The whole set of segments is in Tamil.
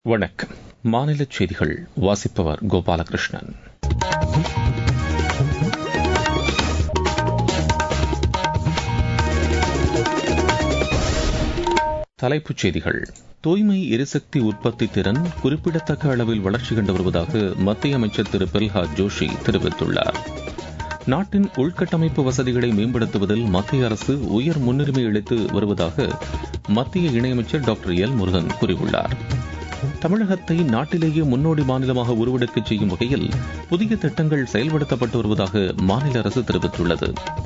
வணக்கம் மாநில செய்திகள் வாசிப்பவர் கோபாலகிருஷ்ணன் தலைப்புச் செய்திகள் தூய்மை எரிசக்தி உற்பத்தி திறன் குறிப்பிடத்தக்க அளவில் வளர்ச்சி கண்டு வருவதாக மத்திய அமைச்சர் திரு பிரல்ஹாத் ஜோஷி தெரிவித்துள்ளார் நாட்டின் உள்கட்டமைப்பு வசதிகளை மேம்படுத்துவதில் மத்திய அரசு உயர் முன்னுரிமை அளித்து வருவதாக மத்திய இணையமைச்சர் டாக்டர் எல் முருகன் கூறியுள்ளார் தமிழகத்தை நாட்டிலேயே முன்னோடி மாநிலமாக உருவெடுக்கச் செய்யும் வகையில் புதிய திட்டங்கள் செயல்படுத்தப்பட்டு வருவதாக மாநில அரசு தெரிவித்துள்ளது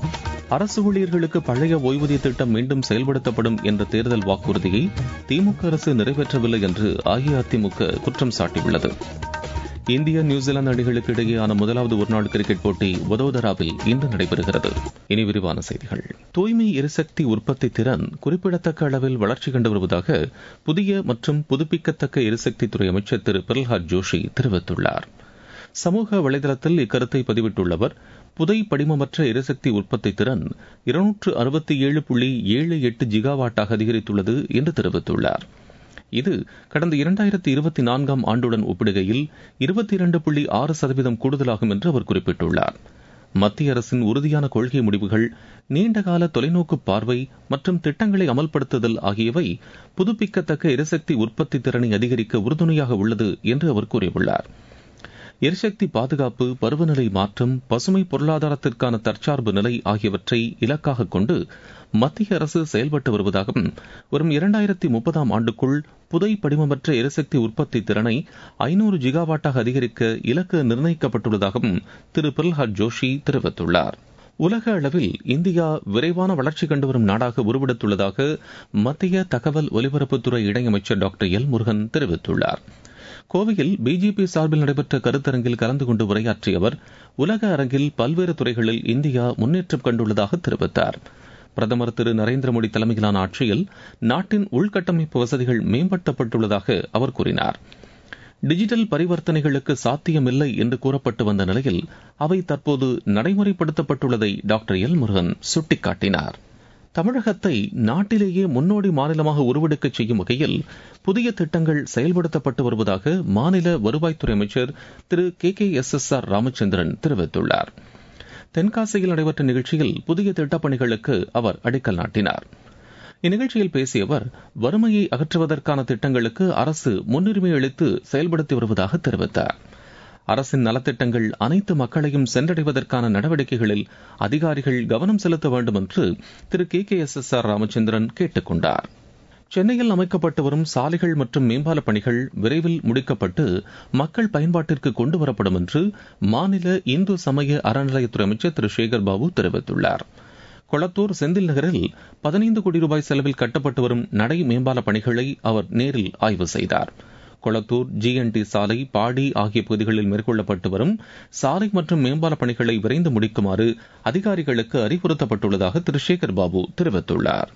அரசு ஊழியர்களுக்கு பழைய ஓய்வூதிய திட்டம் மீண்டும் செயல்படுத்தப்படும் என்ற தேர்தல் வாக்குறுதியை திமுக அரசு நிறைவேற்றவில்லை என்று அஇஅதிமுக குற்றம் சாட்டியுள்ளது இந்தியா நியூசிலாந்து அணிகளுக்கு இடையேயான முதலாவது ஒருநாள் கிரிக்கெட் போட்டி வதோதராவில் இன்று நடைபெறுகிறது இனி விரிவான செய்திகள் தூய்மை எரிசக்தி உற்பத்தி திறன் குறிப்பிடத்தக்க அளவில் வளர்ச்சி கண்டு வருவதாக புதிய மற்றும் புதுப்பிக்கத்தக்க எரிசக்தி துறை அமைச்சர் திரு பிரல்ஹாத் ஜோஷி தெரிவித்துள்ளார் சமூக வலைதளத்தில் இக்கருத்தை பதிவிட்டுள்ள அவர் புதை படிமமற்ற எரிசக்தி உற்பத்தி திறன் இருநூற்று அறுபத்தி ஏழு புள்ளி ஏழு எட்டு ஜிகாவாட்டாக அதிகரித்துள்ளது என்று தெரிவித்துள்ளார் இது கடந்த இரண்டாயிரத்தி இருபத்தி நான்காம் ஆண்டுடன் ஒப்பிடுகையில் இருபத்தி இரண்டு புள்ளி ஆறு சதவீதம் கூடுதலாகும் என்று அவர் குறிப்பிட்டுள்ளார் மத்திய அரசின் உறுதியான கொள்கை முடிவுகள் நீண்டகால தொலைநோக்கு பார்வை மற்றும் திட்டங்களை அமல்படுத்துதல் ஆகியவை புதுப்பிக்கத்தக்க எரிசக்தி உற்பத்தி திறனை அதிகரிக்க உறுதுணையாக உள்ளது என்று அவர் கூறியுள்ளார் எரிசக்தி பாதுகாப்பு பருவநிலை மாற்றம் பசுமை பொருளாதாரத்திற்கான தற்சார்பு நிலை ஆகியவற்றை இலக்காக கொண்டு மத்திய அரசு செயல்பட்டு வருவதாகவும் வரும் இரண்டாயிரத்தி முப்பதாம் ஆண்டுக்குள் புதை படிமமற்ற எரிசக்தி உற்பத்தி திறனை ஐநூறு ஜிகாவாட்டாக அதிகரிக்க இலக்கு நிர்ணயிக்கப்பட்டுள்ளதாகவும் திரு பிரல்ஹாத் ஜோஷி தெரிவித்துள்ளார் உலக அளவில் இந்தியா விரைவான வளர்ச்சி கண்டு வரும் நாடாக உருவெடுத்துள்ளதாக மத்திய தகவல் ஒலிபரப்புத்துறை இணையமைச்சர் டாக்டர் எல் முருகன் தெரிவித்துள்ளார் கோவையில் பிஜேபி சார்பில் நடைபெற்ற கருத்தரங்கில் கலந்து கொண்டு உரையாற்றிய அவர் உலக அரங்கில் பல்வேறு துறைகளில் இந்தியா முன்னேற்றம் கண்டுள்ளதாக தெரிவித்தார் பிரதமர் திரு நரேந்திர மோடி தலைமையிலான ஆட்சியில் நாட்டின் உள்கட்டமைப்பு வசதிகள் மேம்படுத்தப்பட்டுள்ளதாக அவர் கூறினார் டிஜிட்டல் பரிவர்த்தனைகளுக்கு சாத்தியமில்லை என்று கூறப்பட்டு வந்த நிலையில் அவை தற்போது நடைமுறைப்படுத்தப்பட்டுள்ளதை டாக்டர் எல் முருகன் சுட்டிக்காட்டினார் தமிழகத்தை நாட்டிலேயே முன்னோடி மாநிலமாக உருவெடுக்கச் செய்யும் வகையில் புதிய திட்டங்கள் செயல்படுத்தப்பட்டு வருவதாக மாநில வருவாய்த்துறை அமைச்சர் Thiru K K S S R Ramachandran தெரிவித்துள்ளார் தென்காசியில் நடைபெற்ற நிகழ்ச்சியில் புதிய திட்டப்பணிகளுக்கு அவர் அடிக்கல் நாட்டினார் இந்நிகழ்ச்சியில் பேசிய அவர் வறுமையை அகற்றுவதற்கான திட்டங்களுக்கு அரசு முன்னுரிமை அளித்து செயல்படுத்தி வருவதாக தெரிவித்தார் அரசின் நலத்திட்டங்கள் அனைத்து மக்களையும் சென்றடைவதற்கான நடவடிக்கைகளில் அதிகாரிகள் கவனம் செலுத்த வேண்டும் என்று Thiru K K S S R Ramachandran கேட்டுக் கொண்டார் சென்னையில் அமைக்கப்பட்டு வரும் சாலைகள் மற்றும் மேம்பால பணிகள் விரைவில் முடிக்கப்பட்டு மக்கள் பயன்பாட்டிற்கு கொண்டு வரப்படும் என்று மாநில இந்து சமய அறநிலையத்துறை அமைச்சர் திரு சேகர் பாபு தெரிவித்துள்ளார் கொளத்தூர் செந்தில் நகரில் பதினைந்து கோடி ரூபாய் செலவில் கட்டப்பட்டு வரும் நடை மேம்பால பணிகளை அவர் நேரில் ஆய்வு செய்தார் கொளத்தூர் ஜிஎன்டி சாலை பாடி ஆகிய பகுதிகளில் மேற்கொள்ளப்பட்டு வரும் சாலை மற்றும் மேம்பால பணிகளை விரைந்து முடிக்குமாறு அதிகாரிகளுக்கு அறிவுறுத்தப்பட்டுள்ளதாக திரு சேகர் பாபு தெரிவித்துள்ளார்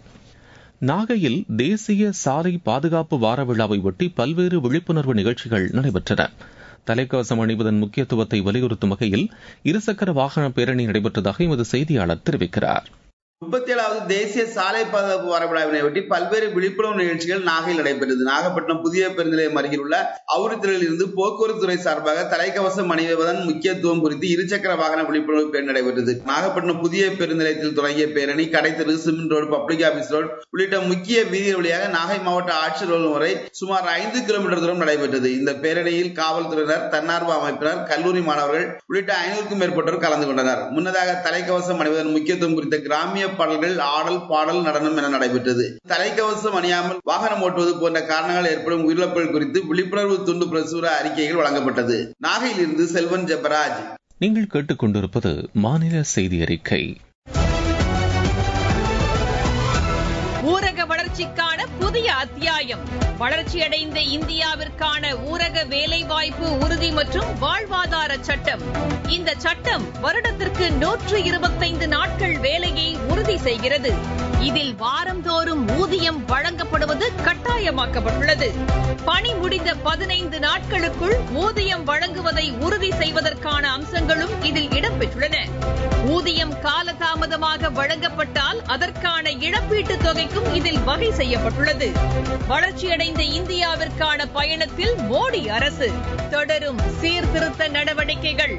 நாகையில் தேசிய சாலை பாதுகாப்பு வார விழாவை ஒட்டி பல்வேறு விழிப்புணர்வு நிகழ்ச்சிகள் நடைபெற்றன தலைக்கவசம் அணிவதன் முக்கியத்துவத்தை வலியுறுத்தும் வகையில் இருசக்கர வாகன பேரணி நடைபெற்றதாக எமது செய்தியாளர் தெரிவிக்கிறார் முப்பத்தி ஏழாவது தேசிய சாலை பாதுகாப்பு வார விழாவினை ஒட்டி பல்வேறு விழிப்புணர்வு நிகழ்ச்சிகள் நாகையில் நடைபெற்றது நாகப்பட்டினம் புதிய பேருந்து நிலையம் அருகில் உள்ள அவுரித்துறையில் இருந்து போக்குவரத்து துறை சார்பாக தலைக்கவசம் அணிவதன் முக்கியத்துவம் குறித்து இருசக்கர வாகன விழிப்புணர்வு பேரணி நடைபெற்றது நாகப்பட்டினம் புதிய பேருந்து நிலையத்தில் தொடங்கிய பேரணி கடைத்தெரு cement road public office road உள்ளிட்ட முக்கிய வீதிகள் வழியாக நாகை மாவட்ட ஆட்சியர் வரை சுமார் ஐந்து கிலோமீட்டர் தூரம் நடைபெற்றது இந்த பேரணியில் காவல்துறையினர் தன்னார்வ அமைப்பினர் கல்லூரி மாணவர்கள் உள்ளிட்ட ஐநூறுக்கும் மேற்பட்டோர் கலந்து கொண்டனர் முன்னதாக தலைக்கவசம் அணிவதன் முக்கியத்துவம் குறித்த கிராமிய பாடல்கள் ஆடல் பாடல் நடனம் என நடைபெற்றது தலைக்கவசம் அணியாமல் வாகனம் ஓட்டுவது போன்ற காரணங்கள் ஏற்படும் உயிரிழப்புகள் குறித்து விழிப்புணர்வு துண்டு பிரசுர அறிக்கைகள் வழங்கப்பட்டது நாகையில் இருந்து செல்வன் ஜெபராஜ் நீங்கள் கேட்டுக்கொண்டிருப்பது மாநில செய்தி அறிக்கை ஊரக வளர்ச்சிக்கான புதிய அத்தியாயம் வளர்ச்சியடைந்த இந்தியாவிற்கான ஊரக வேலைவாய்ப்பு உறுதி மற்றும் வாழ்வாதார சட்டம் இந்த சட்டம் வருடத்திற்கு நூற்று இருபத்தைந்து நாட்கள் வேலையை உறுதி செய்கிறது இதில் வாரந்தோறும் ஊதியம் வழங்கப்படுவது கட்டாயமாக்கப்பட்டுள்ளது பணி முடிந்த பதினைந்து நாட்களுக்குள் ஊதியம் வழங்குவதை உறுதி செய்வதற்கான அம்சங்களும் இதில் இடம்பெற்றுள்ளன ஊதியம் காலதாமதமாக வழங்கப்பட்டால் அதற்கான இழப்பீட்டுத் தொகைக்கும் இதில் வகை உறுதி செய்யப்பட்டுள்ளது வளர்ச்சியடைந்த இந்தியாவிற்கான பயணத்தில் மோடி அரசு தொடரும் சீர்திருத்த நடவடிக்கைகள்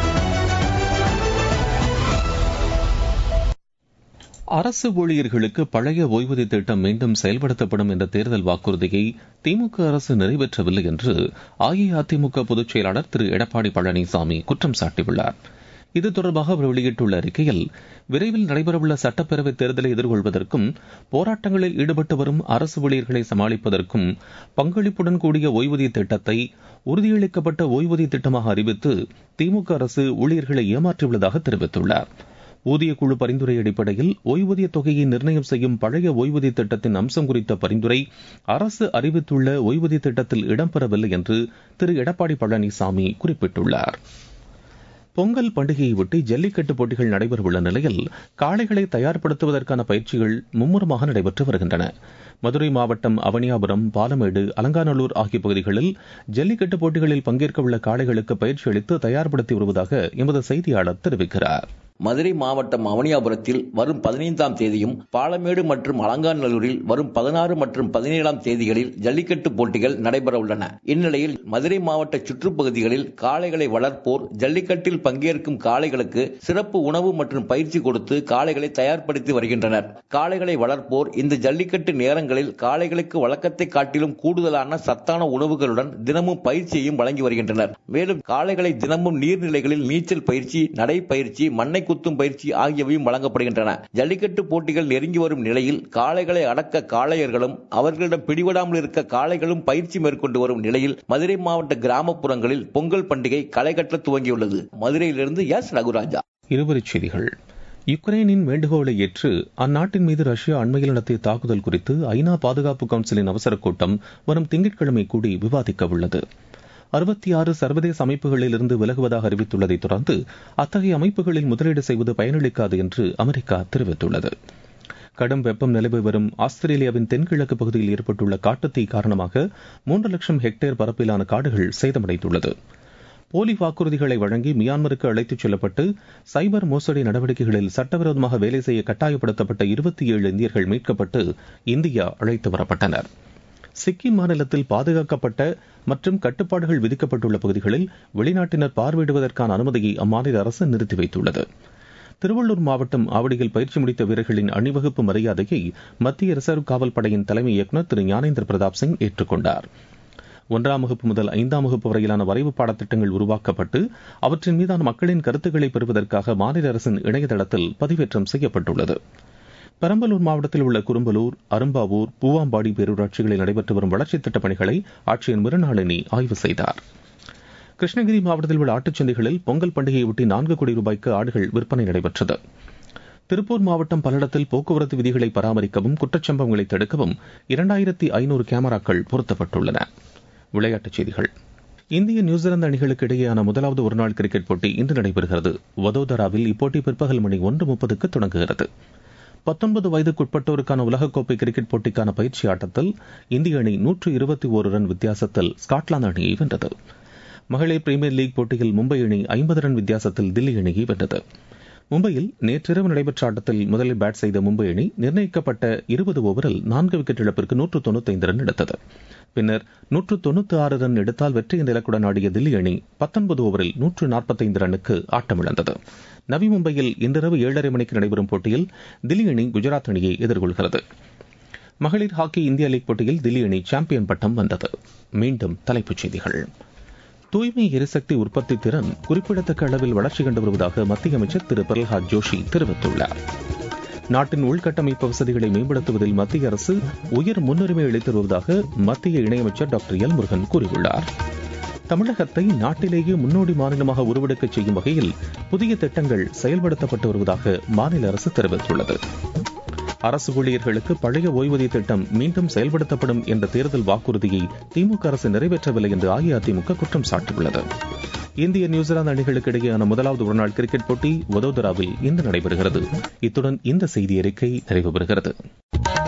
அரசு ஊழியர்களுக்கு பழைய ஓய்வூதிய திட்டம் மீண்டும் செயல்படுத்தப்படும் என்ற தேர்தல் வாக்குறுதியை திமுக அரசு நிறைவேற்றவில்லை என்று அஇஅதிமுக பொதுச் செயலாளர் திரு எடப்பாடி பழனிசாமி குற்றம் சாட்டியுள்ளார் இது தொடர்பாக அவர் வெளியிட்டுள்ள அறிக்கையில் விரைவில் நடைபெறவுள்ள சட்டப்பேரவைத் தேர்தலை எதிர்கொள்வதற்கும் போராட்டங்களில் ஈடுபட்டு வரும் அரசு ஊழியர்களை சமாளிப்பதற்கும் பங்களிப்புடன் கூடிய ஓய்வூதிய திட்டத்தை உறுதியளிக்கப்பட்ட ஓய்வூதிய திட்டமாக அறிவித்து திமுக அரசு ஊழியர்களை ஏமாற்றியுள்ளதாக தெரிவித்துள்ளார் ஊதிய குழு பரிந்துரை அடிப்படையில் ஓய்வூதிய தொகையை நிர்ணயம் செய்யும் பழைய ஓய்வூதிய திட்டத்தின் அம்சம் குறித்த பரிந்துரை அரசு அறிவித்துள்ள ஓய்வூதிய திட்டத்தில் இடம்பெறவில்லை என்று திரு எடப்பாடி பழனிசாமி குறிப்பிட்டுள்ளார் பொங்கல் பண்டிகையை ஒட்டி ஜல்லிக்கட்டு போட்டிகள் நடைபெறவுள்ள நிலையில் காளைகளை தயார்படுத்துவதற்கான பயிற்சிகள் மும்முரமாக நடைபெற்று வருகின்றன மதுரை மாவட்டம் அவனியாபுரம் பாலமேடு அலங்காநல்லூர் ஆகிய பகுதிகளில் ஜல்லிக்கட்டு போட்டிகளில் பங்கேற்க உள்ள காளைகளுக்கு பயிற்சி அளித்து தயார்படுத்தி வருவதாக எமது செய்தியாளர் தெரிவிக்கிறார் மதுரை மாவட்டம் அவனியாபுரத்தில் வரும் பதினைந்தாம் தேதியும் பாலமேடு மற்றும் அலங்காநல்லூரில் வரும் பதினாறு மற்றும் பதினேழாம் தேதிகளில் ஜல்லிக்கட்டு போட்டிகள் நடைபெற உள்ளன இந்நிலையில் மதுரை மாவட்ட சுற்றுப்பகுதிகளில் காளைகளை வளர்ப்போர் ஜல்லிக்கட்டில் பங்கேற்கும் காளைகளுக்கு சிறப்பு உணவு மற்றும் பயிற்சி கொடுத்து காளைகளை தயார்படுத்தி வருகின்றனர் காளைகளை வளர்ப்போர் இந்த ஜல்லிக்கட்டு நேரங்களில் காளைகளுக்கு வழக்கத்தை காட்டிலும் கூடுதலான சத்தான உணவுகளுடன் தினமும் பயிற்சியையும் வழங்கி வருகின்றனர் மேலும் காளைகளை தினமும் நீர்நிலைகளில் நீச்சல் பயிற்சி நடைப்பயிற்சி மண்ணை குத்தும் பயிற்சி ஆகியவையும் வழங்கப்படுகின்றன ஜல்லிக்கட்டு போட்டிகள் நெருங்கி வரும் நிலையில் காளைகளை அடக்க காளையர்களும் அவர்களிடம் பிடிபடாமல் இருக்க காளைகளும் பயிற்சி மேற்கொண்டு வரும் நிலையில் மதுரை மாவட்ட கிராமப்புறங்களில் பொங்கல் பண்டிகை களை கட்ட துவங்கியுள்ளது மதுரையிலிருந்து எஸ் ரகுராஜா இருவரிச் செய்திகள் யுக்ரைனின் வேண்டுகோளை ஏற்று அந்நாட்டின் மீது ரஷ்யா அண்மையில் நடத்திய தாக்குதல் குறித்து ஐநா பாதுகாப்பு கவுன்சிலின் அவசரக் கூட்டம் வரும் திங்கட்கிழமை கூடி விவாதிக்க உள்ளது அறுபத்தி ஆறு சர்வதேச அமைப்புகளில் இருந்து விலகுவதாக அறிவித்துள்ளதை தொடர்ந்து அத்தகைய அமைப்புகளில் முதலீடு செய்வது பயனளிக்காது என்று அமெரிக்கா தெரிவித்துள்ளது கடும் வெப்பம் நிலவி வரும் ஆஸ்திரேலியாவின் தென்கிழக்கு பகுதியில் ஏற்பட்டுள்ள காட்டுத்தீ காரணமாக மூன்று லட்சம் ஹெக்டேர் பரப்பிலான காடுகள் சேதமடைந்துள்ளது போலி வாக்குறுதிகளை வழங்கி மியான்மருக்கு அழைத்துச் செல்லப்பட்டு சைபர் மோசடி நடவடிக்கைகளில் சட்டவிரோதமாக வேலை செய்ய கட்டாயப்படுத்தப்பட்ட இருபத்தி ஏழு இந்தியர்கள் மீட்கப்பட்டு இந்தியா அழைத்து வரப்பட்டனர் சிக்கிம் மாநிலத்தில் பாதுகாக்கப்பட்ட மற்றும் கட்டுப்பாடுகள் விதிக்கப்பட்டுள்ள பகுதிகளில் வெளிநாட்டினர் பார்வையிடுவதற்கான அனுமதியை அம்மாநில அரசு நிறுத்தி வைத்துள்ளது திருவள்ளூர் மாவட்டம் ஆவடியில் பயிற்சி முடித்த வீரர்களின் அணிவகுப்பு மரியாதையை மத்திய ரிசர்வ் காவல் படையின் தலைமை இயக்குநர் திரு ஞானேந்திர பிரதாப் சிங் ஏற்றுக்கொண்டார் ஒன்றாம் வகுப்பு முதல் ஐந்தாம் வகுப்பு வரையிலான வரைவு பாடத்திட்டங்கள் உருவாக்கப்பட்டு அவற்றின் மீதான மக்களின் கருத்துக்களை பெறுவதற்காக மாநில அரசின் இணையதளத்தில் பதிவேற்றம் செய்யப்பட்டுள்ளது பெரம்பலூர் மாவட்டத்தில் உள்ள குறும்பலூர் அரும்பாவூர் பூவாம்பாடி பேரூராட்சிகளில் நடைபெற்று வரும் வளர்ச்சித் திட்டப் பணிகளை ஆட்சியர் மிருநாளினி ஆய்வு செய்தார் கிருஷ்ணகிரி மாவட்டத்தில் உள்ள ஆட்டுச்சந்தைகளில் பொங்கல் பண்டிகையொட்டி நான்கு கோடி ரூபாய்க்கு ஆடுகள் விற்பனை நடைபெற்றது திருப்பூர் மாவட்டம் பல்லடத்தில் போக்குவரத்து விதிகளை பராமரிக்கவும் குற்றச்சம்பவங்களை தடுக்கவும் இரண்டாயிரத்தி ஐநூறு கேமராக்கள் பொருத்தப்பட்டுள்ளன விளையாட்டுச் செய்திகள் இந்திய நியூசிலாந்து அணிகளுக்கு இடையேயான முதலாவது ஒருநாள் கிரிக்கெட் போட்டி இன்று நடைபெறுகிறது வதோதராவில் இப்போட்டி பிற்பகல் மணி ஒன்று முப்பதுக்கு தொடங்குகிறது பத்தொன்பது வயதுக்குட்பட்டோருக்கான உலகக்கோப்பை கிரிக்கெட் போட்டிக்கான பயிற்சி ஆட்டத்தில் இந்திய அணி நூற்று இருபத்தி ஒரு ரன் வித்தியாசத்தில் ஸ்காட்லாந்து அணியை வென்றது மகளிர் பிரீமியர் லீக் போட்டியில் மும்பை அணி ஐம்பது ரன் வித்தியாசத்தில் தில்லி அணியை வென்றது மும்பையில் நேற்றிரவு நடைபெற்ற ஆட்டத்தில் முதலில் பேட் செய்த மும்பை அணி நிர்ணயிக்கப்பட்ட இருபது ஓவரில் நான்கு விக்கெட் இழப்பிற்கு நூற்று தொண்ணூத்தைந்து ரன் எடுத்தது பின்னர் நூற்று தொண்ணூத்தி ஆறு ரன் எடுத்தால் வெற்றி என்ற இலக்குடன் ஆடிய தில்லி அணி பத்தொன்பது ஓவரில் நூற்று நாற்பத்தைந்து ரன்னுக்கு ஆட்டமிழந்தது நவி மும்பையில் இன்றிரவு ஏழரை மணிக்கு நடைபெறும் போட்டியில் தில்லி அணி குஜராத் அணியை எதிர்கொள்கிறது மகளிர் ஹாக்கி இந்தியா லீக் போட்டியில் தில்லி அணி சாம்பியன் பட்டம் வென்றது மீண்டும் தலைப்புச் செய்திகள் தூய்மை எரிசக்தி உற்பத்தி திறன் குறிப்பிடத்தக்க அளவில் வளர்ச்சி கண்டு வருவதாக மத்திய அமைச்சர் திரு பிரல்ஹாத் ஜோஷி தெரிவித்துள்ளார் நாட்டின் உள்கட்டமைப்பு வசதிகளை மேம்படுத்துவதில் மத்திய அரசு உயர் முன்னுரிமை அளித்து வருவதாக மத்திய இணையமைச்சர் டாக்டர் எல் முருகன் கூறியுள்ளார் தமிழகத்தை நாட்டிலேயே முன்னோடி மாநிலமாக உருவெடுக்கச் செய்யும் வகையில் புதிய திட்டங்கள் செயல்படுத்தப்பட்டு வருவதாக மாநில அரசு தெரிவித்துள்ளது அரசு ஊழியர்களுக்கு பழைய ஓய்வூதிய திட்டம் மீண்டும் செயல்படுத்தப்படும் என்ற தேர்தல் வாக்குறுதியை திமுக அரசு நிறைவேற்றவில்லை என்று அஇஅதிமுக குற்றம் சாட்டியுள்ளது இந்திய நியூசிலாந்து அணிகளுக்கு இடையேயான முதலாவது ஒருநாள் கிரிக்கெட் போட்டி வதோதராவில் இன்று நடைபெறுகிறது இத்துடன் இந்த செய்தி அறிக்கை நிறைவு பெறுகிறது